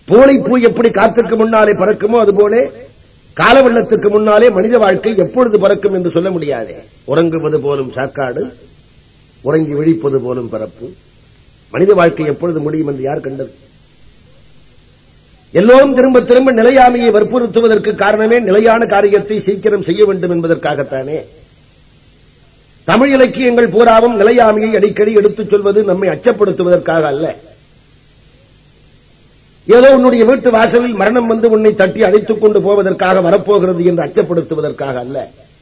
பூளை பூ எப்படி காற்றுக்கு முன்னாலே பறக்குமோ அதுபோல கால வெள்ளத்துக்கு முன்னாலே மனித வாழ்க்கை எப்பொழுது பறக்கும் என்று சொல்ல முடியாது உறங்குவது போலும் சாக்காடு உறங்கி விழிப்பது போலும் பரப்பு மனித வாழ்க்கை எப்பொழுது முடியும் என்று யார் கண்டது எல்லோரும் திரும்ப திரும்ப நிலையாமையை வற்புறுத்துவதற்கு காரணமே நிலையான காரியத்தை சீக்கிரம் செய்ய வேண்டும் என்பதற்காகத்தானே தமிழ் இலக்கியங்கள் பூராவும் நிலையாமையை அடிக்கடி எடுத்துச் சொல்வது நம்மை அச்சப்படுத்துவதற்காக அல்ல ஏதோ உன்னுடைய வீட்டு வாசலில் மரணம் வந்து உன்னை தட்டி அழைத்துக் கொண்டு போவதற்காக வரப்போகிறது என்று அச்சப்படுத்துவதற்காக அல்ல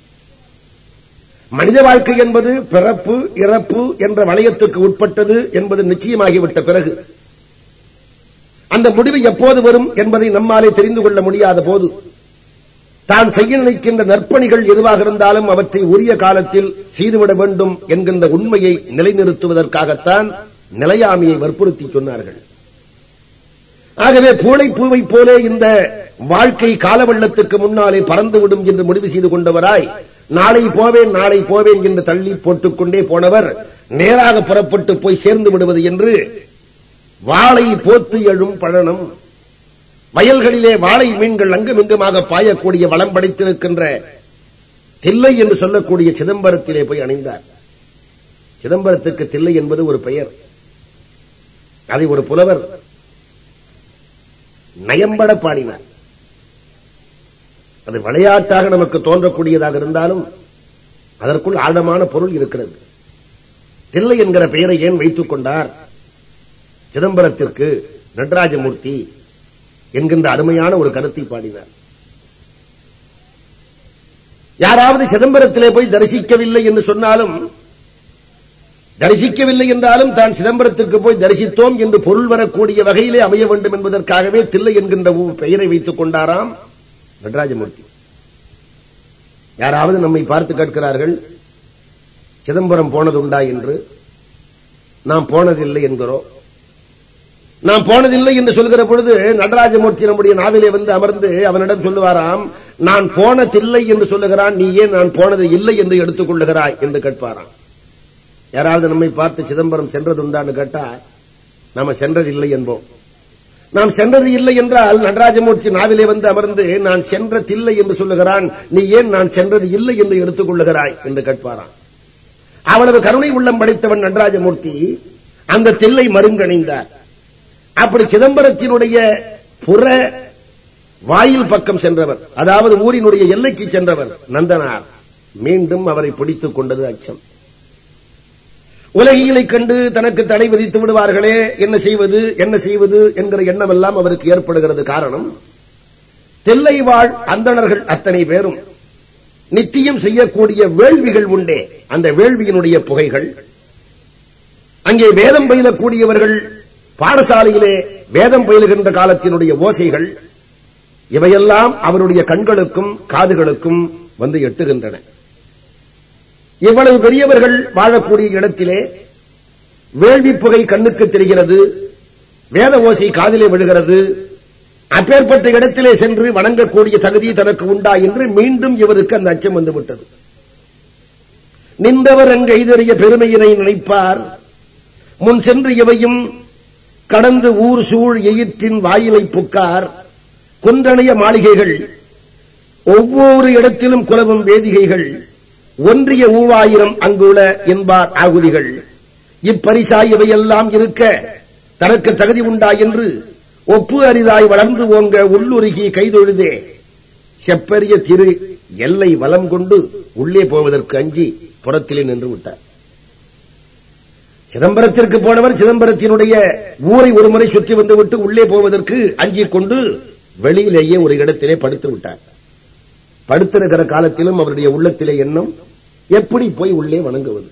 மனித வாழ்க்கை என்பது பிறப்பு இறப்பு என்ற வளையத்துக்கு உட்பட்டது என்பது நிச்சயமாகிவிட்ட பிறகு அந்த முடிவு எப்போது வரும் என்பதை நம்மாலே தெரிந்து கொள்ள முடியாத போது தான் செய்ய நினைக்கின்ற நற்பணிகள் எதுவாக இருந்தாலும் அவற்றை உரிய காலத்தில் செய்துவிட வேண்டும் என்கின்ற உண்மையை நிலைநிறுத்துவதற்காகத்தான் நிலையாமையை வற்புறுத்தி சொன்னார்கள் ஆகவே பூளை பூவை போலே இந்த வாழ்க்கை காலவெள்ளத்துக்கு முன்னாலே பறந்துவிடும் என்று முடிவு செய்து கொண்டவராய் நாளை போவேன் நாளை போவேன் என்று தள்ளி போட்டுக்கொண்டே போனவர் நேராக புறப்பட்டு போய் சேர்ந்து விடுவது என்று வாளை போத்து எழும் பழனம் வயல்களிலே வாழை மீன்கள் அங்குமிங்குமாக பாயக்கூடிய வளம் படைத்திருக்கின்ற தில்லை என்று சொல்லக்கூடிய சிதம்பரத்திலே போய் அணைந்தார் சிதம்பரத்துக்கு தில்லை என்பது ஒரு பெயர் அதை ஒரு புலவர் நயம்பட பாடினார் அது விளையாட்டாக நமக்கு தோன்றக்கூடியதாக இருந்தாலும் அதற்குள் ஆழமான பொருள் இருக்கிறது தில்லை என்கிற பெயரை ஏன் வைத்துக் கொண்டார் சிதம்பரத்திற்கு நடராஜமூர்த்தி என்கின்ற அருமையான ஒரு கருத்தை பாடினார் யாராவது சிதம்பரத்திலே போய் தரிசிக்கவில்லை என்று சொன்னாலும் தரிசிக்கவில்லை என்றாலும் தான் சிதம்பரத்திற்கு போய் தரிசித்தோம் என்று பொருள் வரக்கூடிய வகையிலே அமைய வேண்டும் என்பதற்காகவே தில்லை என்கின்ற ஊ- பெயரை வைத்துக் கொண்டாராம் நடராஜமூர்த்தி யாராவது நம்மை பார்த்து கேட்கிறார்கள் சிதம்பரம் போனதுண்டா என்று நாம் போனதில்லை என்கிறோம் நாம் போனதில்லை என்று சொல்கிற பொழுது நடராஜமூர்த்தி நம்முடைய நாவிலே வந்து அமர்ந்து அவனிடம் சொல்லுவாராம் நான் போனதில்லை என்று சொல்லுகிறான் நீ ஏன் நான் போனது இல்லை என்று எடுத்துக் கொள்ளுகிறாய் என்று கேட்பாராம் யாராவது நம்மை பார்த்து சிதம்பரம் சென்றதுண்டான்னு கேட்டா நாம சென்றதில்லை என்போம் நாம் சென்றது இல்லை என்றால் நடராஜமூர்த்தி நாவிலே வந்து அமர்ந்து நான் சென்ற தில்லை என்று சொல்லுகிறான் நீ ஏன் நான் சென்றது இல்லை என்று எடுத்துக் கொள்ளுகிறாய் என்று கேட்பாராம் அவ்வளவு கருணை உள்ளம் படைத்தவன் நடராஜமூர்த்தி அந்த தில்லை மருங்கணிந்தார் அப்படி சிதம்பரத்தினுடைய புற வாயில் பக்கம் சென்றவர் அதாவது ஊரினுடைய எல்லைக்கு சென்றவர் நந்தனார் மீண்டும் அவரை பிடித்துக் கொண்டது அச்சம் உலகியலை கண்டு தனக்கு தடை விதித்து விடுவார்களே என்ன செய்வது என்ன செய்வது என்கிற எண்ணமெல்லாம் அவருக்கு ஏற்படுகிறது காரணம் தில்லை வாழ் அந்தணர்கள் அத்தனை பேரும் நித்தியம் செய்யக்கூடிய வேள்விகள் உண்டே அந்த வேள்வியினுடைய புகைகள் அங்கே வேதம் பயிலக்கூடியவர்கள் பாடசாலையிலே வேதம் பயிலுகின்ற காலத்தினுடைய ஓசைகள் இவையெல்லாம் அவருடைய கண்களுக்கும் காதுகளுக்கும் வந்து எட்டுகின்றன இவ்வளவு பெரியவர்கள் வாழக்கூடிய இடத்திலே வேள்வி புகை கண்ணுக்கு தெரிகிறது வேத ஓசை காதிலே விழுகிறது அப்பேற்பட்ட இடத்திலே சென்று வணங்கக்கூடிய தகுதி தனக்கு உண்டா என்று மீண்டும் இவருக்கு அந்த அச்சம் வந்துவிட்டது நின்றவர் அங்கு எய்தறிய பெருமையினை நினைப்பார் முன் சென்று இவையும் கடந்து ஊர் சூழ் எயிற்றின் வாயிலை புக்கார் குன்றணைய மாளிகைகள் ஒவ்வொரு இடத்திலும் குலவும் வேதிகைகள் ஒன்றிய ஊவாயிரம் அங்குள்ள என்பார் ஆகுதிகள் இப்பரிசாய் இவையெல்லாம் இருக்க தனக்கு தகுதி உண்டா என்று ஒப்பு அரிதாய் வளர்ந்து ஓங்க உள்ளுருகி கைதொழுதே செப்பரிய திரு எல்லை வலம் கொண்டு உள்ளே போவதற்கு அஞ்சி புறத்திலே நின்று விட்டார் சிதம்பரத்திற்கு போனவர் சிதம்பரத்தினுடைய ஊரை ஒருமுறை சுற்றி வந்துவிட்டு உள்ளே போவதற்கு அஞ்சிக் கொண்டு வெளியிலேயே ஒரு இடத்திலே படுத்து விட்டார் படுத்திருக்கிற காலத்திலும் அவருடைய உள்ளத்திலே எண்ணம் எப்படி போய் உள்ளே வணங்குவது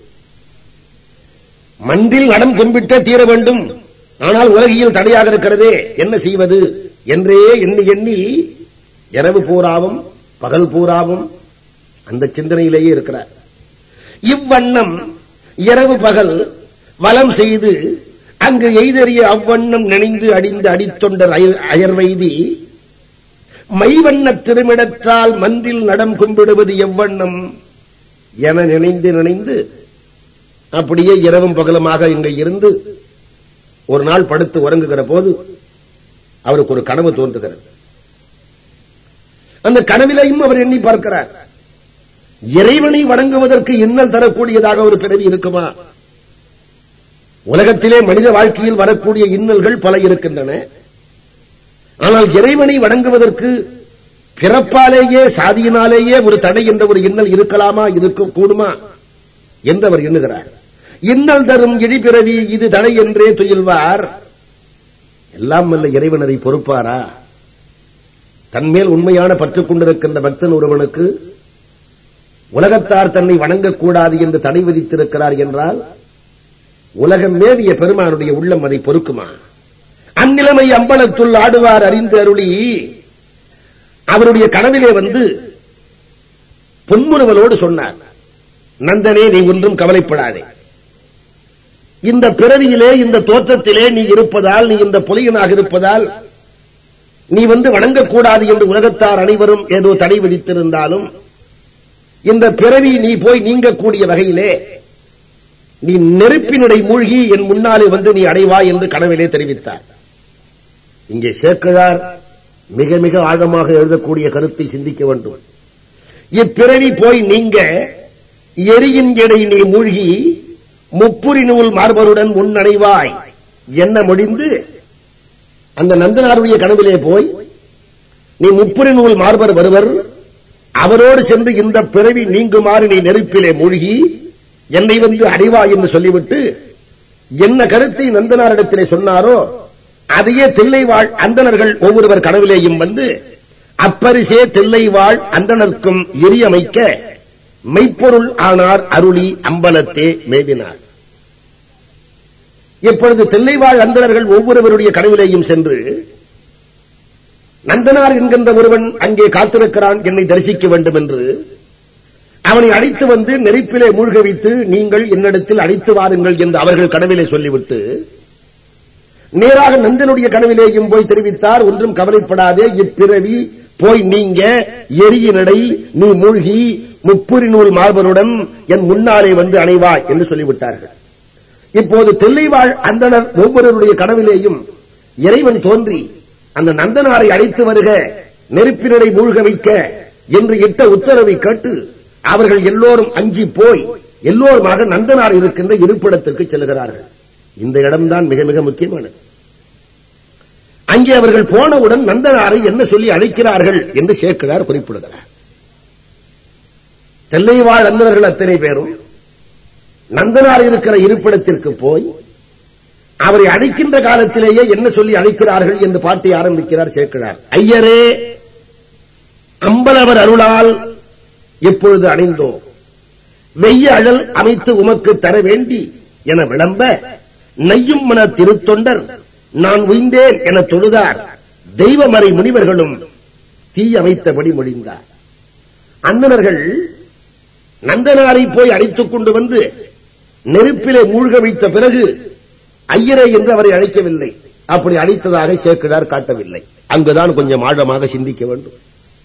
மண்டில் நடம் கும்பிட்டே தீர வேண்டும் ஆனால் உலகியில் தடையாக இருக்கிறதே என்ன செய்வது என்றே எண்ணி எண்ணி இரவு பூராவும் பகல் பூராவும் அந்த சிந்தனையிலேயே இருக்கிறார் இவ்வண்ணம் இரவு பகல் வலம் செய்து அங்கு எய்தறிய அவ்வண்ணம் நினைந்து அடிந்து அடித்தொண்டர் அய- அயர்வைதி மைவண்ண திருமிடத்தால் மன்றில் நடம் கும்பிடுவது எவ்வண்ணம் என நினைந்து நினைந்து அப்படியே இரவும் பகலுமாக இங்கு இருந்து ஒரு நாள் படுத்து உறங்குகிற போது அவருக்கு ஒரு கனவு தோன்றுகிறது அந்த கனவிலையும் அவர் எண்ணி பார்க்கிறார் இறைவனை வணங்குவதற்கு இன்னல் தரக்கூடியதாக ஒரு பிறவி இருக்குமா உலகத்திலே மனித வாழ்க்கையில் வரக்கூடிய இன்னல்கள் பல இருக்கின்றன ஆனால் இறைவனை வணங்குவதற்கு பிறப்பாலேயே சாதியினாலேயே ஒரு தடை என்ற ஒரு இன்னல் இருக்கலாமா இருக்க கூடுமா என்று அவர் எண்ணுகிறார் இன்னல் தரும் இழிபிறவி இது தடை என்றே துயில்வார் எல்லாம் வல்ல இறைவன் அதை பொறுப்பாரா தன்மேல் உண்மையான பற்றுக் கொண்டிருக்கின்ற பக்தன் ஒருவனுக்கு உலகத்தார் தன்னை வணங்கக்கூடாது என்று தடை விதித்திருக்கிறார் என்றால் உலகம் மேவிய பெருமானுடைய உள்ளம் அதை பொறுக்குமா அந்நிலைமை அம்பலத்துள் ஆடுவார் அறிந்து அருளி அவருடைய கனவிலே வந்து பொன்முறுவலோடு சொன்னார் நந்தனே நீ ஒன்றும் கவலைப்படாதே இந்த பிறவியிலே இந்த தோற்றத்திலே நீ இருப்பதால் நீ இந்த புலியனாக இருப்பதால் நீ வந்து வணங்கக்கூடாது என்று உலகத்தார் அனைவரும் ஏதோ தடை விதித்திருந்தாலும் இந்த பிறவி நீ போய் நீங்கக்கூடிய வகையிலே நீ நெருப்பினுடை மூழ்கி என் முன்னாலே வந்து நீ அடைவாய் என்று கனவிலே தெரிவித்தார் இங்கே சேர்க்கிறார் மிக மிக ஆழமாக எழுதக்கூடிய கருத்தை சிந்திக்க வேண்டும் இப்பிறவி போய் நீங்க எரியின் எடை நீ மூழ்கி முப்புரி நூல் மார்பருடன் முன்னடைவாய் என்ன முடிந்து அந்த நந்தனாருடைய கனவிலே போய் நீ முப்புரி நூல் மார்பர் வருவர் அவரோடு சென்று இந்த பிறவி நீங்குமாறு நீ நெருப்பிலே மூழ்கி என்னை வந்து அடைவாய் என்று சொல்லிவிட்டு என்ன கருத்தை நந்தனாரிடத்திலே சொன்னாரோ அதையே தில்லைவாழ் அந்தணர்கள் ஒவ்வொருவர் கனவிலேயும் வந்து அப்பரிசே தில்லைவாழ் அந்தணர்க்கும் எரியமைக்க மெய்ப்பொருள் ஆனார் அருளி அம்பலத்தே மேவினார் இப்பொழுது தில்லைவாழ் அந்தணர்கள் ஒவ்வொருவருடைய கனவிலேயும் சென்று நந்தனார் என்கின்ற ஒருவன் அங்கே காத்திருக்கிறான் என்னை தரிசிக்க வேண்டும் என்று அவனை அழைத்து வந்து நெருப்பிலே மூழ்க வைத்து நீங்கள் என்னிடத்தில் அழைத்து வாருங்கள் என்று அவர்கள் கனவிலே சொல்லிவிட்டு நேராக நந்தனுடைய கனவிலேயும் போய் தெரிவித்தார் ஒன்றும் கவலைப்படாதே இப்பிறவி போய் நீங்க எரியினடை நீ மூழ்கி முப்புரி நூல் மார்பருடன் என் முன்னாலே வந்து அணைவாய் என்று சொல்லிவிட்டார்கள் இப்போது தில்லைவாழ் அந்தனர் ஒவ்வொருவருடைய கனவிலேயும் இறைவன் தோன்றி அந்த நந்தனாரை அழைத்து வருக நெருப்பினரை மூழ்க வைக்க என்று இட்ட உத்தரவை கேட்டு அவர்கள் எல்லோரும் அஞ்சி போய் எல்லோருமாக நந்தனார் இருக்கின்ற இருப்பிடத்திற்கு செல்கிறார்கள் இந்த இடம்தான் மிக மிக முக்கியமானது அங்கே அவர்கள் போனவுடன் நந்தனாரை என்ன சொல்லி அழைக்கிறார்கள் என்று சேர்க்கிறார் குறிப்பிடுகிறார் தெல்லைவாழ் அந்தனர்கள் அத்தனை பேரும் நந்தனார் இருக்கிற இருப்பிடத்திற்கு போய் அவரை அழைக்கின்ற காலத்திலேயே என்ன சொல்லி அழைக்கிறார்கள் என்று பாட்டை ஆரம்பிக்கிறார் சேர்க்கிறார் ஐயரே அம்பலவர் அருளால் எப்பொழுது அணிந்தோ வெய்ய அழல் அமைத்து உமக்கு தர வேண்டி என விளம்ப நெய்யும் மன திருத்தொண்டர் நான் உய்ந்தேன் என தொழுதார் தெய்வமறை முனிவர்களும் தீ அமைத்தபடி மொழிந்தார் அந்தனர்கள் நந்தனாரை போய் அழைத்துக் கொண்டு வந்து நெருப்பிலே மூழ்க வைத்த பிறகு ஐயரே என்று அவரை அழைக்கவில்லை அப்படி அழைத்ததாக சேக்கிடார் காட்டவில்லை அங்குதான் கொஞ்சம் ஆழமாக சிந்திக்க வேண்டும்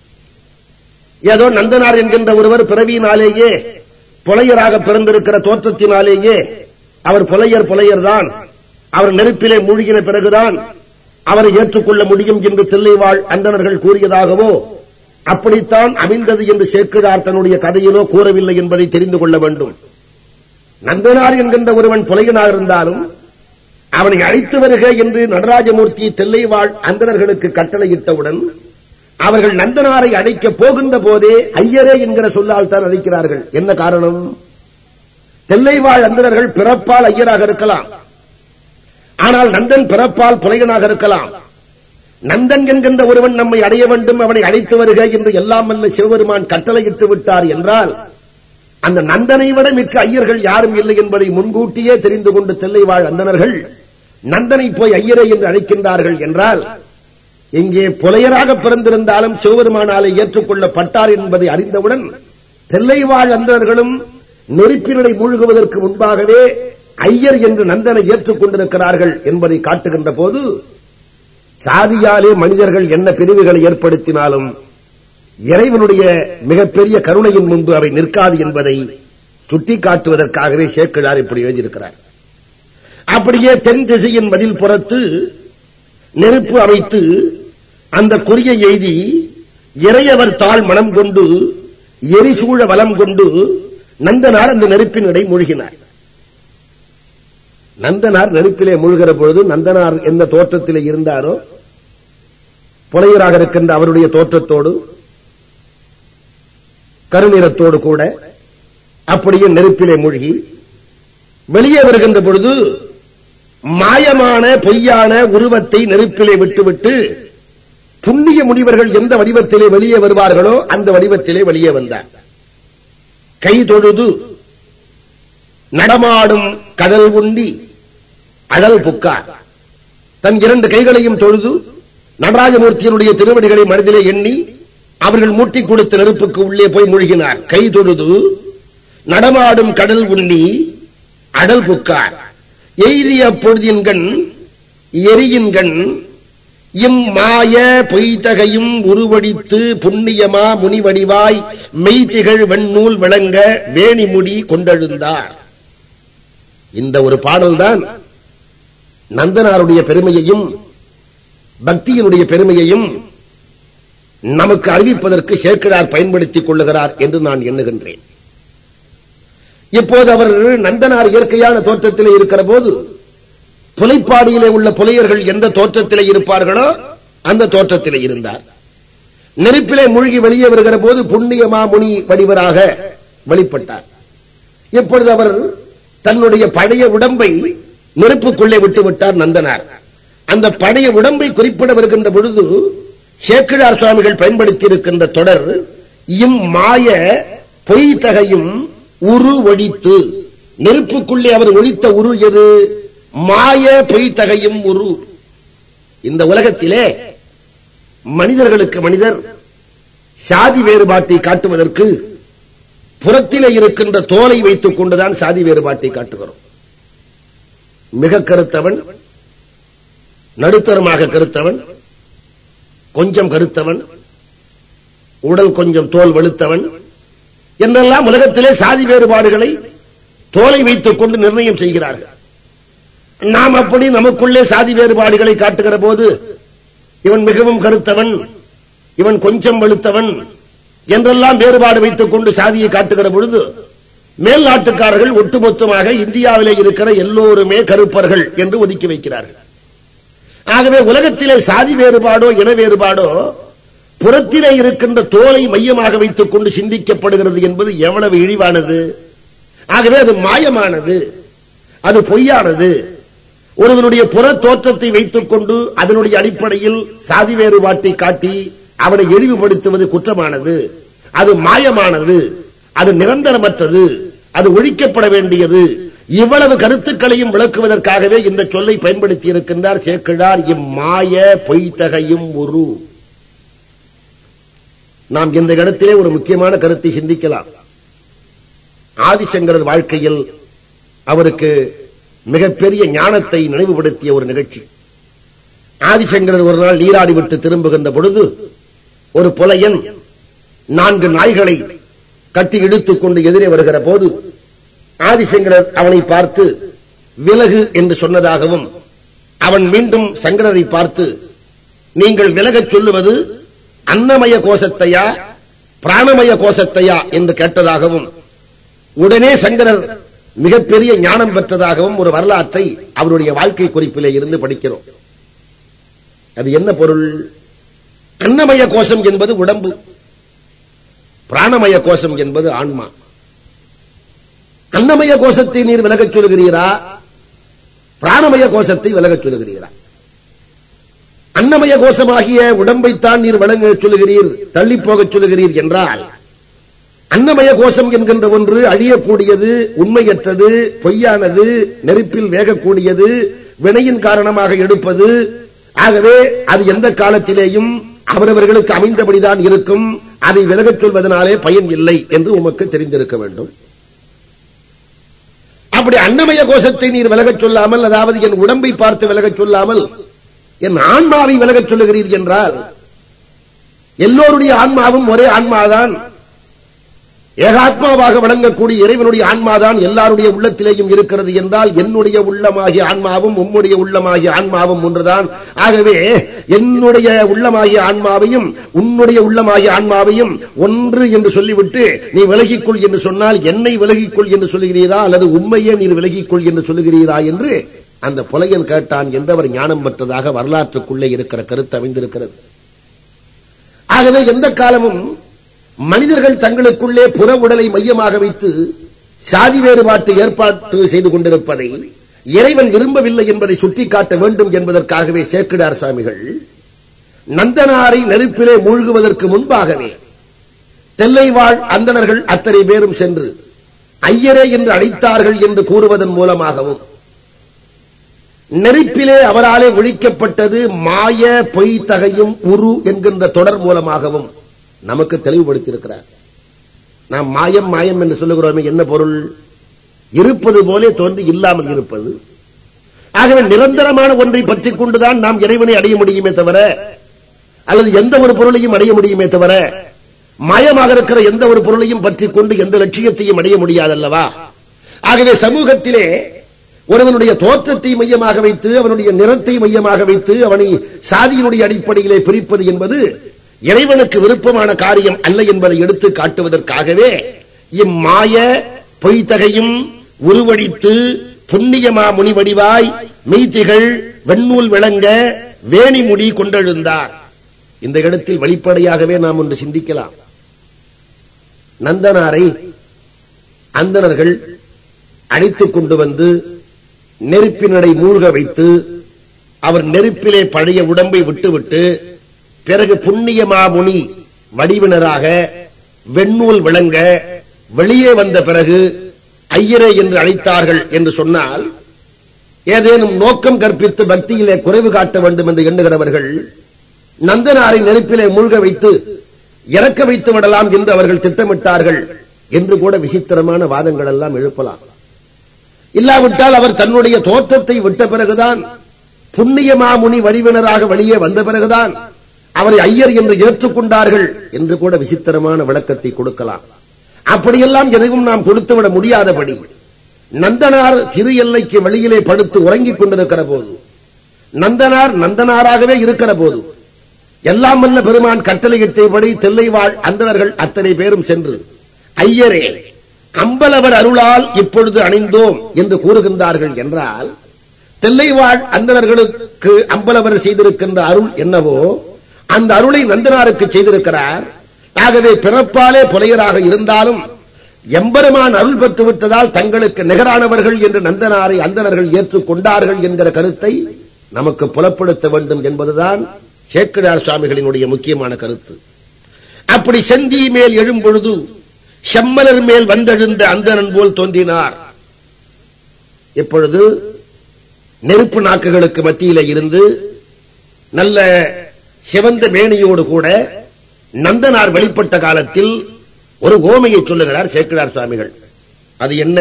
ஏதோ நந்தனார் என்கின்ற ஒருவர் பிறவியினாலேயே புலையராக பிறந்திருக்கிற தோற்றத்தினாலேயே அவர் புலையர் புலையர் தான் அவர் நெருப்பிலே மூழ்கின பிறகுதான் அவரை ஏற்றுக்கொள்ள முடியும் என்று தில்லைவாழ் அந்தணர்கள் கூறியதாகவோ அப்படித்தான் அமைந்தது என்று சேக்கிழார் தன்னுடைய கதையிலோ கூறவில்லை என்பதை தெரிந்து கொள்ள வேண்டும் நந்தனார் என்கின்ற ஒருவன் புலையனாக இருந்தாலும் அவனை அழைத்து வருக என்று நடராஜமூர்த்தி தில்லைவாழ் அந்தணர்களுக்கு கட்டளையிட்டவுடன் அவர்கள் நந்தனாரை அழைக்கப் போகின்ற போதே ஐயரே என்கிற சொல்லால் தான் அழைக்கிறார்கள் என்ன காரணம் தெல்லைவாழ் அந்தணர்கள் பிறப்பால் ஐயராக இருக்கலாம் ஆனால் நந்தன் பிறப்பால் புலையனாக இருக்கலாம் நந்தன் என்கின்ற ஒருவன் நம்மை அடைய வேண்டும் அவனை அழைத்து வருக என்று எல்லாம் வல்ல சிவபெருமான் கட்டளையிட்டு விட்டார் என்றால் அந்த நந்தனை விட மிக்க ஐயர்கள் யாரும் இல்லை என்பதை முன்கூட்டியே தெரிந்து கொண்டு தெல்லைவாழ் அந்தணர்கள் நந்தனை போய் ஐயரே என்று அழைக்கின்றார்கள் என்றால் இங்கே புலையராக பிறந்திருந்தாலும் சிவபெருமானாலே ஏற்றுக்கொள்ளப்பட்டார் என்பதை அறிந்தவுடன் தெல்லைவாழ் அந்தணர்களும் நெருப்பினடை மூழ்குவதற்கு முன்பாகவே ஐயர் என்று நந்தனை ஏற்றுக் கொண்டிருக்கிறார்கள் என்பதை காட்டுகின்ற போது சாதியாலே மனிதர்கள் என்ன பிரிவுகளை ஏற்படுத்தினாலும் இறைவனுடைய மிகப்பெரிய கருணையின் முன்பு அவை நிற்காது என்பதை சுட்டிக்காட்டுவதற்காகவே சேக்கிழார் இப்படி எழுதியிருக்கிறார் அப்படியே தென் திசையின் மதில் புறத்து நெருப்பு அமைத்து அந்த குறியை எய்தி இறையவர் தாழ் மனம் கொண்டு எரிசூழ வலம் கொண்டு நந்தனார் அந்த நெருப்பின் இடை மூழ்கினார் நந்தனார் நெருப்பிலே மூழ்கிற பொழுது நந்தனார் எந்த தோற்றத்திலே இருந்தாரோ புலையராக இருக்கின்ற அவருடைய தோற்றத்தோடு கருநிறத்தோடு கூட அப்படியே நெருப்பிலே மூழ்கி வெளியே வருகின்ற பொழுது மாயமான பொய்யான உருவத்தை நெருப்பிலே விட்டுவிட்டு புண்ணிய முனிவர்கள் எந்த வடிவத்திலே வெளியே வருவார்களோ அந்த வடிவத்திலே வெளியே வந்தார் கை தொழுது நடமாடும் கடல் உண்டி அடல் புக்கார் தன் இரண்டு கைகளையும் தொழுது நடராஜமூர்த்தியினுடைய திருவடிகளை மனதிலே எண்ணி அவர்கள் மூட்டி கொடுத்த நெருப்புக்கு உள்ளே போய் மூழ்கினார் கை தொழுது நடமாடும் கடல் உண்ணி அடல் புக்கார் எய்திய பொழுதின்கண் எரியின்கண் இம்மாய பொய்தகையும் உருவடித்து புண்ணியமா முனிவடிவாய் மெய்திகள் வெண்ணூல் விளங்க வேணிமுடி கொண்டெழுந்தார் இந்த ஒரு பாடல்தான் நந்தனாருடைய பெருமையையும் பக்தியினுடைய பெருமையையும் நமக்கு அறிவிப்பதற்கு சேர்க்கிறார் பயன்படுத்திக் கொள்ளுகிறார் என்று நான் எண்ணுகின்றேன் இப்போது அவர் நந்தனார் இயற்கையான தோற்றத்திலே இருக்கிற போது புலைப்பாடியிலே உள்ள புலையர்கள் எந்த தோற்றத்திலே இருப்பார்களோ அந்த தோற்றத்திலே இருந்தார் நெருப்பிலே மூழ்கி வெளியே வருகிற போது புண்ணியமா முனி வடிவராக வெளிப்பட்டார் இப்பொழுது அவர் தன்னுடைய பழைய உடம்பை நெருப்புக்குள்ளே விட்டுவிட்டார் நந்தனார் அந்த பழைய உடம்பை குறிப்பிட வருகின்ற பொழுது சேக்கிழார் சுவாமிகள் பயன்படுத்தி இருக்கின்ற தொடர் இம் மாய பொய் தகையும் உரு ஒழித்து நெருப்புக்குள்ளே அவர் ஒழித்த உரு எது மாய பொய் தகையும் உரு இந்த உலகத்திலே மனிதர்களுக்கு மனிதர் சாதி வேறுபாட்டை காட்டுவதற்கு புறத்திலே இருக்கின்ற தோலை வைத்துக் கொண்டுதான் சாதி வேறுபாட்டை காட்டுகிறோம் மிக கருத்தவன் நடுத்தரமாக கருத்தவன் கொஞ்சம் கருத்தவன் உடல் கொஞ்சம் தோல் வெளுத்தவன் என்றெல்லாம் உலகத்திலே சாதி வேறுபாடுகளை தோலை வைத்துக் கொண்டு நிர்ணயம் செய்கிறார்கள் நாம் அப்படி நமக்குள்ளே சாதி வேறுபாடுகளை காட்டுகிற போது இவன் மிகவும் கருத்தவன் இவன் கொஞ்சம் வெளுத்தவன் என்றெல்லாம் வேறுபாடு வைத்துக் கொண்டு சாதியை காட்டுகிற பொழுது மேல் நாட்டுக்காரர்கள் ஒட்டுமொத்தமாக இந்தியாவிலே இருக்கிற எல்லோருமே கருப்பர்கள் என்று ஒதுக்கி வைக்கிறார்கள் ஆகவே உலகத்திலே சாதி வேறுபாடோ இன வேறுபாடோ புறத்திலே இருக்கின்ற தோலை மையமாக வைத்துக் கொண்டு சிந்திக்கப்படுகிறது என்பது எவ்வளவு இழிவானது ஆகவே அது மாயமானது அது பொய்யானது ஒருவனுடைய புற தோற்றத்தை வைத்துக் கொண்டு அதனுடைய அடிப்படையில் சாதி வேறுபாட்டை காட்டி அவனை இழிவுபடுத்துவது குற்றமானது அது மாயமானது அது நிரந்தரமற்றது அது ஒழிக்கப்பட வேண்டியது இவ்வளவு கருத்துக்களையும் விளக்குவதற்காகவே இந்த சொல்லை பயன்படுத்தி இருக்கின்றார் சேக்கிழார் இம்மாய பொய்த்தகையும் ஒரு நாம் இந்த இடத்திலே ஒரு முக்கியமான கருத்தை சிந்திக்கலாம் ஆதிசங்கரர் வாழ்க்கையில் அவருக்கு மிகப்பெரிய ஞானத்தை நினைவுபடுத்திய ஒரு நிகழ்ச்சி ஆதிசங்கரர் ஒரு நாள் நீராடி விட்டு திரும்புகின்ற பொழுது ஒரு புலையன் நான்கு நாய்களை கட்டி இழுத்துக் கொண்டு எதிரே வருகிற போது ஆதிசங்கரர் அவனை பார்த்து விலகு என்று சொன்னதாகவும் அவன் மீண்டும் சங்கரரை பார்த்து நீங்கள் விலகச் சொல்லுவது அன்னமய கோஷத்தையா பிராணமய கோஷத்தையா என்று கேட்டதாகவும் உடனே சங்கரர் மிகப்பெரிய ஞானம் பெற்றதாகவும் ஒரு வரலாற்றை அவருடைய வாழ்க்கை குறிப்பிலே இருந்து படிக்கிறோம் அது என்ன பொருள் அன்னமய கோஷம் என்பது உடம்பு பிராணமய கோஷம் என்பது ஆன்மா அன்னமய கோஷத்தை நீர் விலகச் சொல்கிறீரா பிராணமய கோஷத்தை விலகச் சொல்கிறீரா அன்னமய கோஷமாகிய உடம்பைத்தான் நீர் வழங்க சொல்லுகிறீர் தள்ளி போகச் சொல்லுகிறீர் என்றால் அன்னமய கோஷம் என்கின்ற ஒன்று அழியக்கூடியது உண்மையற்றது பொய்யானது நெருப்பில் வேகக்கூடியது வினையின் காரணமாக எடுப்பது ஆகவே அது எந்த காலத்திலேயும் அவரவர்களுக்கு அமைந்தபடிதான் இருக்கும் அதை விலகச் சொல்வதனாலே பயன் இல்லை என்று உமக்கு தெரிந்திருக்க வேண்டும் அப்படி அன்னமய கோஷத்தை நீர் விலகச் சொல்லாமல் அதாவது என் உடம்பை பார்த்து விலகச் சொல்லாமல் என் ஆன்மாவை விலகச் சொல்லுகிறீர் என்றால் எல்லோருடைய ஆன்மாவும் ஒரே ஆன்மாதான் ஏகாத்மாவாக வழங்கக்கூடிய இறைவனுடைய ஆன்மாதான் எல்லாருடைய உள்ளத்திலேயும் இருக்கிறது என்றால் என்னுடைய உள்ளமாகிய ஆன்மாவும் உம்முடைய உள்ளமாகிய ஆன்மாவும் ஒன்றுதான் ஆகவே என்னுடைய உள்ளமாகிய ஆன்மாவையும் உன்னுடைய உள்ளமாகிய ஆன்மாவையும் ஒன்று என்று சொல்லிவிட்டு நீ விலகிக்கொள் என்று சொன்னால் என்னை விலகிக்கொள் என்று சொல்லுகிறீரா அல்லது உண்மையே நீர் விலகிக்கொள் என்று சொல்லுகிறீரா என்று அந்த புலையன் கேட்டான் என்றவர் ஞானம் பெற்றதாக வரலாற்றுக்குள்ளே இருக்கிற கருத்து அமைந்திருக்கிறது ஆகவே எந்த காலமும் மனிதர்கள் தங்களுக்குள்ளே புற உடலை மையமாக வைத்து சாதி வேறுபாட்டு ஏற்பாட்டு செய்து கொண்டிருப்பதை இறைவன் விரும்பவில்லை என்பதை சுட்டிக்காட்ட வேண்டும் என்பதற்காகவே சேக்கிடார் சுவாமிகள் நந்தனாரை நெருப்பிலே மூழ்குவதற்கு முன்பாகவே தெல்லைவாழ் அந்தணர்கள் அத்தனை பேரும் சென்று ஐயரே என்று அழைத்தார்கள் என்று கூறுவதன் மூலமாகவும் நெருப்பிலே அவராலே ஒழிக்கப்பட்டது மாய பொய் தகையும் உரு என்கின்ற தொடர் மூலமாகவும் நமக்கு தெளிவுபடுத்தியிருக்கிறார் நாம் மாயம் மாயம் என்று சொல்லுகிறோமே என்ன பொருள் இருப்பது போலே தோன்றி இல்லாமல் இருப்பது ஆகவே நிரந்தரமான ஒன்றை பற்றிக் கொண்டுதான் நாம் இறைவனை அடைய முடியுமே தவிர அல்லது எந்த ஒரு பொருளையும் அடைய முடியுமே தவிர மாயமாக இருக்கிற எந்த ஒரு பொருளையும் பற்றிக் கொண்டு எந்த லட்சியத்தையும் அடைய முடியாதல்லவா ஆகவே சமூகத்திலே ஒருவனுடைய தோற்றத்தை மையமாக வைத்து அவனுடைய நிறத்தை மையமாக வைத்து அவனை சாதியினுடைய அடிப்படையிலே பிரிப்பது என்பது இறைவனுக்கு விருப்பமான காரியம் அல்ல என்பதை எடுத்து காட்டுவதற்காகவே இம்மாய பொய்தகையும் உருவடித்து புண்ணியமா முனிவடிவாய் மெய்திகள் வெண்ணூல் விளங்க வேணிமுடி கொண்டெழுந்தார் இந்த இடத்தில் வெளிப்படையாகவே நாம் ஒன்று சிந்திக்கலாம் நந்தனாரை அந்தணர்கள் அழைத்துக் கொண்டு வந்து நெருப்பினடை மூழ்க வைத்து அவர் நெருப்பிலே பழைய உடம்பை விட்டுவிட்டு பிறகு புண்ணியமா முனி வடிவினராக வெண்ணூல் விளங்க வெளியே வந்த பிறகு ஐயரே என்று அழைத்தார்கள் என்று சொன்னால் ஏதேனும் நோக்கம் கற்பித்து பக்தியிலே குறைவு காட்ட வேண்டும் என்று எண்ணுகிறவர்கள் நந்தனாரை நெருப்பிலே மூழ்க வைத்து இறக்க வைத்து விடலாம் என்று அவர்கள் திட்டமிட்டார்கள் என்று கூட விசித்திரமான வாதங்கள் எல்லாம் எழுப்பலாம் இல்லாவிட்டால் அவர் தன்னுடைய தோற்றத்தை விட்ட பிறகுதான் புண்ணியமாமுனி வடிவினராக வெளியே வந்த பிறகுதான் அவரை ஐயர் என்று ஏற்றுக்கொண்டார்கள் என்று கூட விசித்திரமான விளக்கத்தை கொடுக்கலாம் அப்படியெல்லாம் எதையும் நாம் கொடுத்துவிட முடியாதபடி நந்தனார் திரு எல்லைக்கு வெளியிலே படுத்து உறங்கிக் கொண்டிருக்கிற போது நந்தனார் நந்தனாராகவே இருக்கிற போது எல்லாம் வல்ல பெருமான் கட்டளையிட்டபடி தெல்லைவாழ் அந்தணர்கள் அத்தனை பேரும் சென்று ஐயரே அம்பலவர் அருளால் இப்பொழுது அணிந்தோம் என்று கூறுகின்றார்கள் என்றால் தெல்லைவாழ் அந்தணர்களுக்கு அம்பலவர் செய்திருக்கின்ற அருள் என்னவோ அந்த அருளை நந்தனாருக்கு செய்திருக்கிறார் ஆகவே பிறப்பாலே புலையராக இருந்தாலும் எம்பெருமான் அருள் பெற்று விட்டதால் தங்களுக்கு நிகரானவர்கள் என்று நந்தனாரை அந்தணர்கள் ஏற்றுக்கொண்டார்கள் என்கிற கருத்தை நமக்கு புலப்படுத்த வேண்டும் என்பதுதான் சேக்கிடார் சுவாமிகளினுடைய முக்கியமான கருத்து அப்படி செந்தி மேல் எழும்பொழுது செம்மலர் மேல் வந்தெழுந்த அந்தணன் போல் தோன்றினார் இப்பொழுது நெருப்பு நாக்குகளுக்கு மத்தியில இருந்து நல்ல சிவந்த மேனியோடு கூட நந்தனார் வெளிப்பட்ட காலத்தில் ஒரு ஓமையை சொல்லுகிறார் சேக்கிடார் சுவாமிகள் அது என்ன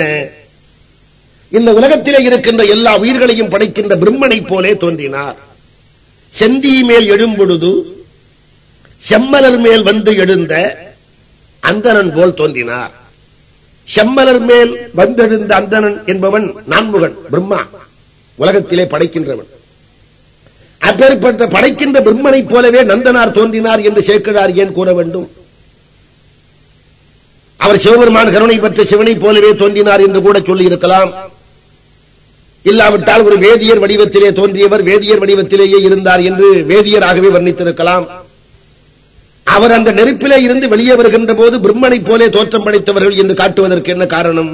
இந்த உலகத்திலே இருக்கின்ற எல்லா உயிர்களையும் படைக்கின்ற பிரம்மனைப் போலே தோன்றினார் செந்தி மேல் எழும்பொழுது செம்மலர் மேல் வந்து எழுந்த அந்தணன் போல் தோன்றினார் செம்மலர் மேல் வந்தெழுந்த அந்தணன் என்பவன் நான்முகன் பிரம்மா உலகத்திலே படைக்கின்றவன் அப்பேற்பட்ட படைக்கின்ற பிரம்மனைப் போலவே நந்தனார் தோன்றினார் என்று சேர்க்கிறார் ஏன் கூற வேண்டும் அவர் சிவபெருமான் கருணை பெற்ற சிவனைப் போலவே தோன்றினார் என்று கூட சொல்லியிருக்கலாம் இல்லாவிட்டால் ஒரு வேதியர் வடிவத்திலே தோன்றியவர் வேதியர் வடிவத்திலேயே இருந்தார் என்று வேதியராகவே வர்ணித்திருக்கலாம் அவர் அந்த நெருப்பிலே இருந்து வெளியே வருகின்ற போது பிரம்மனைப் போலே தோற்றம் படைத்தவர்கள் என்று காட்டுவதற்கு என்ன காரணம்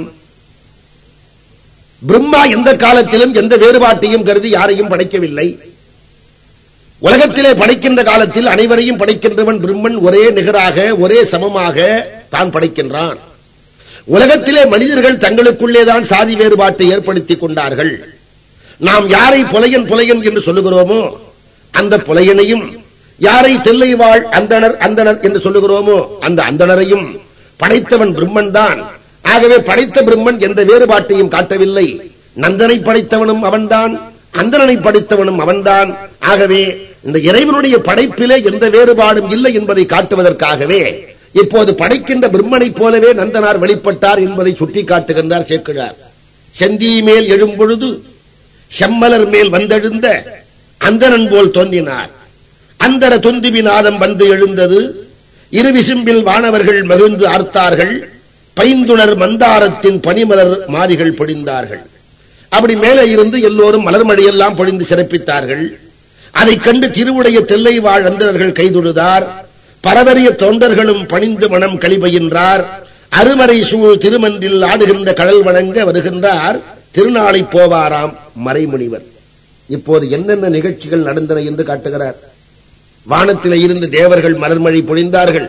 பிரம்மா எந்த காலத்திலும் எந்த வேறுபாட்டையும் கருதி யாரையும் படைக்கவில்லை உலகத்திலே படைக்கின்ற காலத்தில் அனைவரையும் படைக்கின்றவன் பிரம்மன் ஒரே நிகராக ஒரே சமமாக தான் படைக்கின்றான் உலகத்திலே மனிதர்கள் தங்களுக்குள்ளேதான் சாதி வேறுபாட்டை ஏற்படுத்திக் கொண்டார்கள் நாம் யாரை புலையன் புலையன் என்று சொல்லுகிறோமோ அந்த புலையனையும் யாரை தெல்லை வாழ் அந்தணர் அந்தணர் என்று சொல்லுகிறோமோ அந்த அந்தணரையும் படைத்தவன் பிரம்மன் தான் ஆகவே படைத்த பிரம்மன் எந்த வேறுபாட்டையும் காட்டவில்லை நந்தனை படைத்தவனும் அவன்தான் அந்தணனை படைத்தவனும் அவன்தான் ஆகவே இந்த இறைவனுடைய படைப்பிலே எந்த வேறுபாடும் இல்லை என்பதை காட்டுவதற்காகவே இப்போது படைக்கின்ற பிரம்மனைப் போலவே நந்தனார் வெளிப்பட்டார் என்பதை சுட்டிக்காட்டுகின்றார் சேக்கிழார் செந்தி மேல் எழும்பொழுது செம்மலர் மேல் வந்தெழுந்த அந்தரன் போல் தோன்றினார் அந்தர தொந்துவி நாதம் வந்து எழுந்தது இருவிசும்பில் வானவர்கள் மகிழ்ந்து ஆர்த்தார்கள் பைந்துணர் மந்தாரத்தின் பனிமலர் மாறிகள் பொழிந்தார்கள் அப்படி மேலே இருந்து எல்லோரும் மலர்மழையெல்லாம் பொழிந்து சிறப்பித்தார்கள் அதைக் கண்டு திருவுடைய தெல்லை வாழ் அந்தரர்கள் கைதொழுதார் பரவரிய தொண்டர்களும் பணிந்து மனம் கழிபயின்றார் அருமறை சூழ் திருமன்றில் ஆடுகின்ற கடல் வணங்க வருகின்றார் திருநாளை போவாராம் மறைமுனிவர் இப்போது என்னென்ன நிகழ்ச்சிகள் நடந்தன என்று காட்டுகிறார் வானத்திலே இருந்து தேவர்கள் மலர்மழை பொழிந்தார்கள்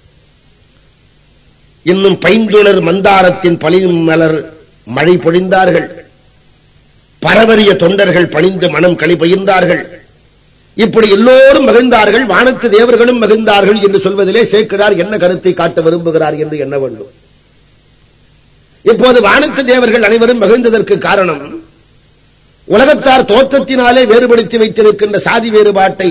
இன்னும் பைந்துளர் மந்தாரத்தின் பழியும் மலர் மழை பொழிந்தார்கள் பரவரிய தொண்டர்கள் பணிந்து மனம் களிபயிர்ந்தார்கள் இப்படி எல்லோரும் மகிழ்ந்தார்கள் வானத்து தேவர்களும் மகிழ்ந்தார்கள் என்று சொல்வதிலே சேக்கிடார் என்ன கருத்தை காட்ட விரும்புகிறார் என்று எண்ண வேண்டும் இப்போது வானத்து தேவர்கள் அனைவரும் மகிழ்ந்ததற்கு காரணம் உலகத்தார் தோற்றத்தினாலே வேறுபடுத்தி வைத்திருக்கின்ற சாதி வேறுபாட்டை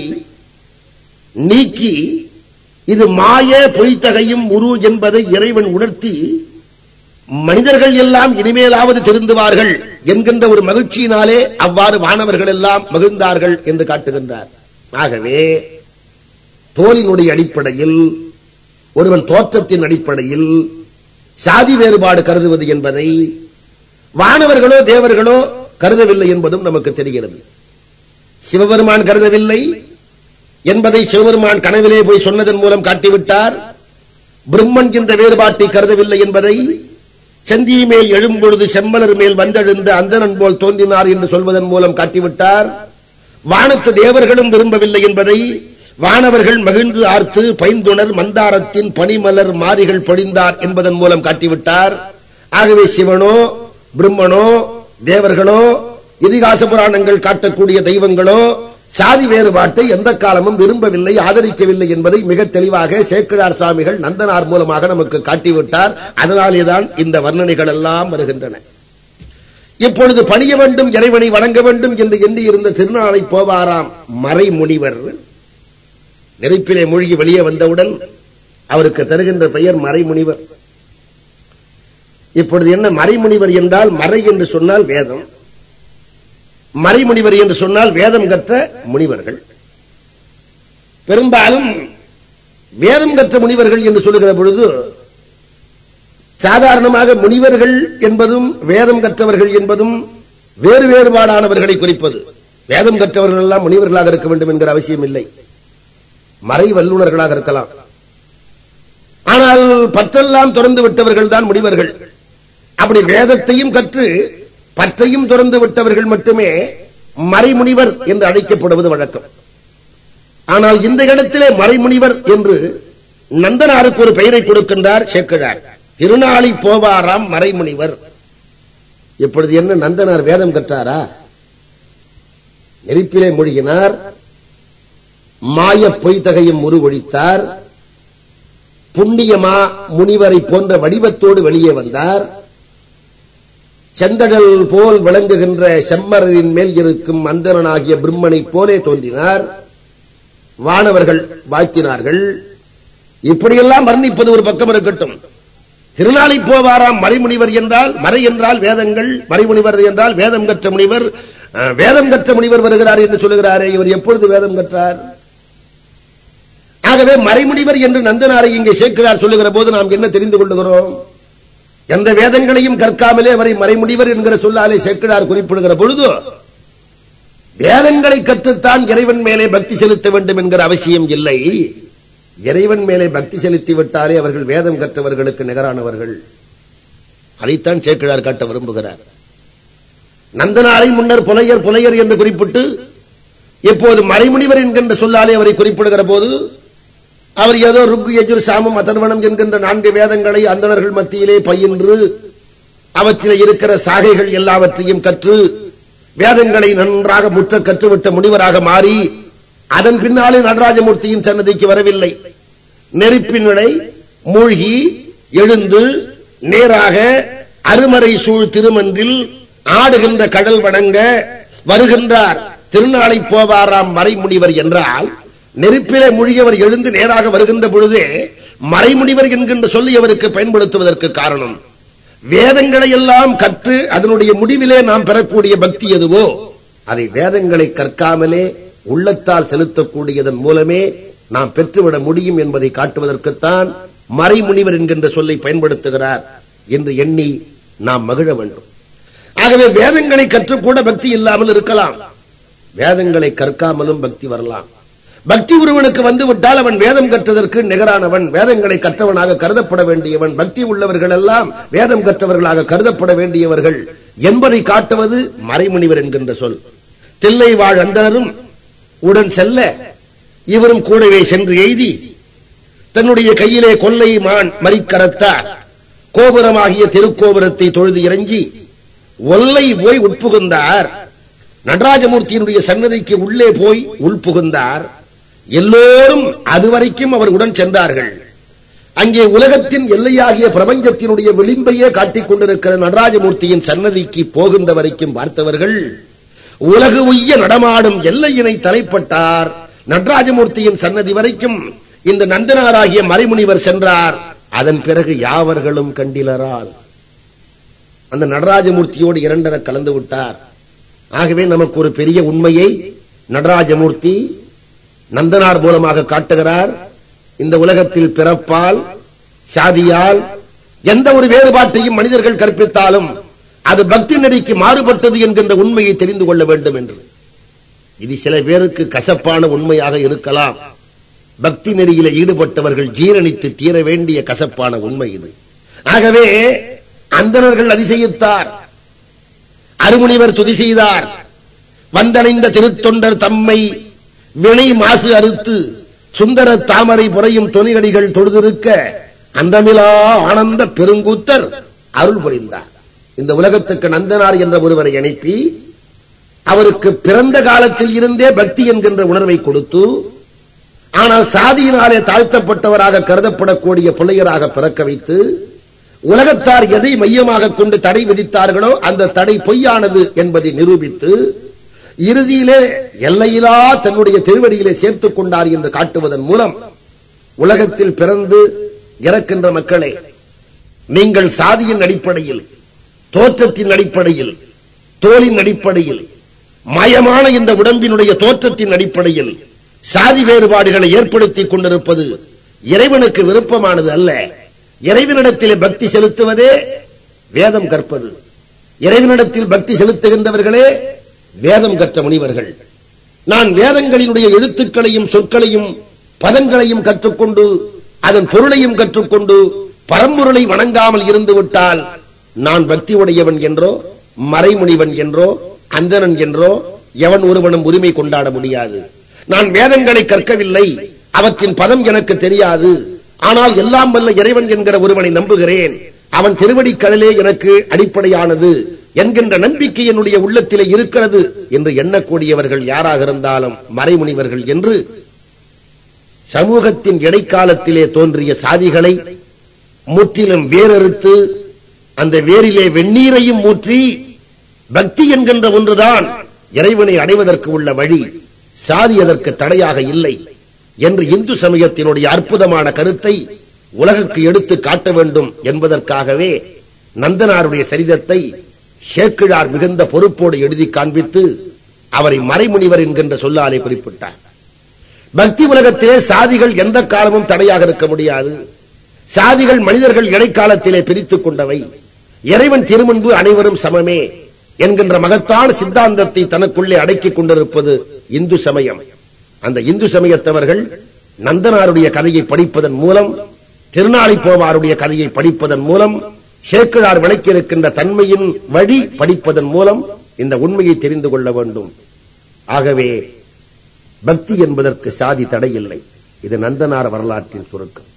நீக்கி இது மாய பொய்த்தகையும் உரு என்பதை இறைவன் உணர்த்தி மனிதர்கள் எல்லாம் இனிமேலாவது திருந்துவார்கள் என்கின்ற ஒரு மகிழ்ச்சியினாலே அவ்வாறு வானவர்கள் எல்லாம் மகிழ்ந்தார்கள் என்று காட்டுகின்றார் ஆகவே தோலினுடைய அடிப்படையில் ஒருவன் தோற்றத்தின் அடிப்படையில் சாதி வேறுபாடு கருதுவது என்பதை வானவர்களோ தேவர்களோ கருதவில்லை என்பதும் நமக்கு தெரிகிறது சிவபெருமான் கருதவில்லை என்பதை சிவபெருமான் கனவிலே போய் சொன்னதன் மூலம் காட்டிவிட்டார் பிரம்மன் என்ற வேறுபாட்டை கருதவில்லை என்பதை செந்தி மேல் எழும்பொழுது செம்மலர் மேல் வந்தெழுந்த அந்தனன் போல் தோன்றினார் என்று சொல்வதன் மூலம் காட்டிவிட்டார் வானத்து தேவர்களும் விரும்பவில்லை என்பதை வானவர்கள் மகிழ்ந்து ஆர்த்து பைந்துணர் மந்தாரத்தின் பனிமலர் மாறிகள் பொழிந்தார் என்பதன் மூலம் காட்டிவிட்டார் ஆகவே சிவனோ பிரம்மனோ தேவர்களோ இதிகாச புராணங்கள் காட்டக்கூடிய தெய்வங்களோ சாதி வேறுபாட்டை எந்த காலமும் விரும்பவில்லை ஆதரிக்கவில்லை என்பதை மிக தெளிவாக சேக்கிழார் சுவாமிகள் நந்தனார் மூலமாக நமக்கு காட்டிவிட்டார் அதனாலேதான் இந்த வர்ணனைகள் எல்லாம் வருகின்றன இப்பொழுது பணிய வேண்டும் இறைவனை வணங்க வேண்டும் என்று எண்ணி இருந்த திருநாளை போவாராம் மறைமுனிவர் நெருப்பிலே மூழ்கி வெளியே வந்தவுடன் அவருக்கு தருகின்ற பெயர் மறைமுனிவர் இப்பொழுது என்ன மறைமுனிவர் என்றால் மறை என்று சொன்னால் வேதம் மறைமுனிவர் என்று சொன்னால் வேதம் கற்ற முனிவர்கள் பெரும்பாலும் வேதம் கற்ற முனிவர்கள் என்று சொல்லுகிற பொழுது சாதாரணமாக முனிவர்கள் என்பதும் வேதம் கற்றவர்கள் என்பதும் வேறு வேறுபாடானவர்களை குறிப்பது வேதம் கற்றவர்கள் எல்லாம் முனிவர்களாக இருக்க வேண்டும் என்கிற அவசியம் இல்லை மறை வல்லுநர்களாக இருக்கலாம் ஆனால் பற்றெல்லாம் திறந்து விட்டவர்கள் தான் முனிவர்கள் அப்படி வேதத்தையும் கற்று பற்றையும் திறந்து விட்டவர்கள் மட்டுமே மறைமுனிவர் என்று அழைக்கப்படுவது வழக்கம் ஆனால் இந்த இடத்திலே மறைமுனிவர் என்று நந்தனாருக்கு ஒரு பெயரை கொடுக்கின்றார் சேக்கிழார் திருநாளை போவாராம் மறைமுனிவர் இப்பொழுது என்ன நந்தனார் வேதம் கற்றாரா நெருப்பிலே மூழ்கினார் மாய பொய்தகையும் உருவொழித்தார் புண்ணியமா முனிவரை போன்ற வடிவத்தோடு வெளியே வந்தார் செந்தடல் போல் விளங்குகின்ற செம்மரின் மேல் இருக்கும் அந்தரனாகிய பிரம்மனைப் போலே தோன்றினார் வானவர்கள் வாழ்த்தினார்கள் இப்படியெல்லாம் வர்ணிப்பது ஒரு பக்கம் இருக்கட்டும் திருநாளை போவாராம் மறைமுனிவர் என்றால் மறை என்றால் வேதங்கள் மறைமுனிவர் என்றால் வேதம் கற்ற முனிவர் அஹ், வேதம் கற்ற முனிவர் வருகிறார் என்று சொல்லுகிறாரே இவர் எப்பொழுது வேதம் கற்றார் ஆகவே மறைமுனிவர் என்று நந்தனாரை இங்கே சேர்க்கிறார் சொல்லுகிற போது நாம் என்ன தெரிந்து கொள்ளுகிறோம் எந்த வேதங்களையும் கற்காமலே அவரை மறைமுடிவர் என்கிற சொல்லாலே சேக்கிழார் குறிப்பிடுகிற பொழுது வேதங்களை கற்றுத்தான் இறைவன் மேலே பக்தி செலுத்த வேண்டும் என்கிற அவசியம் இல்லை இறைவன் மேலே பக்தி செலுத்தி விட்டாலே அவர்கள் வேதம் கற்றவர்களுக்கு நிகரானவர்கள் அதைத்தான் சேக்கிழார் காட்ட விரும்புகிறார் நந்தனாரை முன்னர் புலையர் புலையர் என்று குறிப்பிட்டு இப்போது மறைமுனிவர் என்கின்ற சொல்லாலே அவரை குறிப்பிடுகிற போது அவர் ஏதோ ருக்கு எஜுர் சாமம் அதர்வனம் என்கின்ற நான்கு வேதங்களை அந்தணர்கள் மத்தியிலே பயின்று அவற்றிலே இருக்கிற சாகைகள் எல்லாவற்றையும் கற்று வேதங்களை நன்றாக முற்ற கற்றுவிட்ட முனிவராக மாறி அதன் பின்னாலே நடராஜமூர்த்தியின் சன்னதிக்கு வரவில்லை நெருப்பினுடை மூழ்கி எழுந்து நேராக அருமறை சூழ் திருமன்றில் ஆடுகின்ற கடல் வணங்க வருகின்றார் திருநாளை போவாராம் மறைமுனிவர் என்றால் நெருப்பிலே மூழ்கியவர் எழுந்து நேராக வருகின்ற பொழுதே மறைமுனிவர் என்கின்ற சொல்லி அவருக்கு பயன்படுத்துவதற்கு காரணம் வேதங்களை எல்லாம் கற்று அதனுடைய முடிவிலே நாம் பெறக்கூடிய பக்தி எதுவோ அதை வேதங்களை கற்காமலே உள்ளத்தால் செலுத்தக்கூடியதன் மூலமே நாம் பெற்றுவிட முடியும் என்பதை காட்டுவதற்குத்தான் மறைமுனிவர் என்கின்ற சொல்லை பயன்படுத்துகிறார் என்று எண்ணி நாம் மகிழ வேண்டும் ஆகவே வேதங்களை கற்றுக்கூட பக்தி இல்லாமல் இருக்கலாம் வேதங்களை கற்காமலும் பக்தி வரலாம் பக்தி ஒருவனுக்கு வந்துவிட்டால் அவன் வேதம் கற்றதற்கு நிகரானவன் வேதங்களை கற்றவனாக கருதப்பட வேண்டியவன் பக்தி உள்ளவர்கள் எல்லாம் வேதம் கற்றவர்களாக கருதப்பட வேண்டியவர்கள் என்பதை காட்டுவது மறைமுனிவர் என்கின்ற சொல் தில்லை வாழ் அந்தனரும் உடன் செல்ல இவரும் கூடவே சென்று எய்தி தன்னுடைய கையிலே கொல்லை மான் மறிக்கரத்தார் கோபுரமாகிய திருக்கோபுரத்தை தொழுது இறங்கி ஒல்லை போய் உட்புகுந்தார் நடராஜமூர்த்தியினுடைய சன்னதிக்கு உள்ளே போய் உள்புகுந்தார் எல்லோரும் அதுவரைக்கும் அவர் உடன் சென்றார்கள் அங்கே உலகத்தின் எல்லையாகிய பிரபஞ்சத்தினுடைய விளிம்பையே காட்டிக் கொண்டிருக்கிற நடராஜமூர்த்தியின் சன்னதிக்கு போகின்ற வரைக்கும் பார்த்தவர்கள் உலகு உய்ய நடமாடும் எல்லையினை தலைப்பட்டார் நடராஜமூர்த்தியின் சன்னதி வரைக்கும் இந்த நந்தனாராகிய மறைமுனிவர் சென்றார் அதன் பிறகு யாவர்களும் கண்டிலரால் அந்த நடராஜமூர்த்தியோடு இரண்டர கலந்து விட்டார் ஆகவே நமக்கு ஒரு பெரிய உண்மையை நடராஜமூர்த்தி நந்தனார் மூலமாக காட்டுகிறார் இந்த உலகத்தில் பிறப்பால் சாதியால் எந்த ஒரு வேறுபாட்டையும் மனிதர்கள் கற்பித்தாலும் அது பக்தி நெறிக்கு மாறுபட்டது என்கின்ற உண்மையை தெரிந்து கொள்ள வேண்டும் என்று இது சில பேருக்கு கசப்பான உண்மையாக இருக்கலாம் பக்தி நெறியில ஈடுபட்டவர்கள் ஜீரணித்து தீர வேண்டிய கசப்பான உண்மை இது ஆகவே அந்தணர்கள் அதிசயித்தார் அருமுனிவர் துதி செய்தார் வந்தடைந்த திருத்தொண்டர் தம்மை வினை மாசு அறுத்து சுந்தர தாமரை புறையும் தொனிகடிகள் தொழுதிருக்க அந்தமிலா ஆனந்த பெருங்கூத்தர் அருள் புரிந்தார் இந்த உலகத்துக்கு நந்தனார் என்ற ஒருவரை அனுப்பி அவருக்கு பிறந்த காலத்தில் இருந்தே பக்தி என்கின்ற உணர்வை கொடுத்து ஆனால் சாதியினாலே தாழ்த்தப்பட்டவராக கருதப்படக்கூடிய பிள்ளையராக பிறக்க வைத்து உலகத்தார் எதை மையமாக கொண்டு தடை விதித்தார்களோ அந்த தடை பொய்யானது என்பதை நிரூபித்து இறுதியிலே எல்லையிலா தன்னுடைய திருவடியிலே சேர்த்துக் கொண்டார் என்று காட்டுவதன் மூலம் உலகத்தில் பிறந்து இறக்கின்ற மக்களே நீங்கள் சாதியின் அடிப்படையில் தோற்றத்தின் அடிப்படையில் தோலின் அடிப்படையில் மயமான இந்த உடம்பினுடைய தோற்றத்தின் அடிப்படையில் சாதி வேறுபாடுகளை ஏற்படுத்திக் கொண்டிருப்பது இறைவனுக்கு விருப்பமானது அல்ல இறைவனிடத்தில் பக்தி செலுத்துவதே வேதம் கற்பது இறைவனிடத்தில் பக்தி செலுத்துகின்றவர்களே வேதம் கற்ற முனிவர்கள் நான் வேதங்களினுடைய எழுத்துக்களையும் சொற்களையும் பதங்களையும் கற்றுக்கொண்டு அதன் பொருளையும் கற்றுக்கொண்டு பரம்பொருளை வணங்காமல் இருந்து விட்டால் நான் பக்தி உடையவன் என்றோ மறைமுனிவன் என்றோ அந்தணன் என்றோ எவன் ஒருவனும் உரிமை கொண்டாட முடியாது நான் வேதங்களை கற்கவில்லை அவற்றின் பதம் எனக்கு தெரியாது ஆனால் எல்லாம் வல்ல இறைவன் என்கிற ஒருவனை நம்புகிறேன் அவன் திருவடிக்கடலே எனக்கு அடிப்படையானது என்கின்ற நம்பிக்கை என்னுடைய உள்ளத்திலே இருக்கிறது என்று எண்ணக்கூடியவர்கள் யாராக இருந்தாலும் மறைமுனிவர்கள் என்று சமூகத்தின் இடைக்காலத்திலே தோன்றிய சாதிகளை முற்றிலும் வேறறுத்து அந்த வேரிலே வெந்நீரையும் ஊற்றி பக்தி என்கின்ற ஒன்றுதான் இறைவனை அடைவதற்கு உள்ள வழி சாதி அதற்கு தடையாக இல்லை என்று இந்து சமயத்தினுடைய அற்புதமான கருத்தை உலகுக்கு எடுத்து காட்ட வேண்டும் என்பதற்காகவே நந்தனாருடைய சரிதத்தை ஷேக்கிழார் மிகுந்த பொறுப்போடு எழுதி காண்பித்து அவரை மறைமுனிவர் என்கின்ற சொல்லாலே குறிப்பிட்டார் பக்தி உலகத்திலே சாதிகள் எந்த காலமும் தடையாக இருக்க முடியாது சாதிகள் மனிதர்கள் இடைக்காலத்திலே பிரித்துக் கொண்டவை இறைவன் திருமுன்பு அனைவரும் சமமே என்கின்ற மகத்தான சித்தாந்தத்தை தனக்குள்ளே அடக்கிக் கொண்டிருப்பது இந்து சமயம் அந்த இந்து சமயத்தவர்கள் நந்தனாருடைய கதையை படிப்பதன் மூலம் திருநாளைப்போவாருடைய கதையை படிப்பதன் மூலம் சேக்கிழார் விளக்கியிருக்கின்ற தன்மையின் வழி படிப்பதன் மூலம் இந்த உண்மையை தெரிந்து கொள்ள வேண்டும் ஆகவே பக்தி என்பதற்கு சாதி தடை இல்லை இது நந்தனார் வரலாற்றின் சுருக்கம்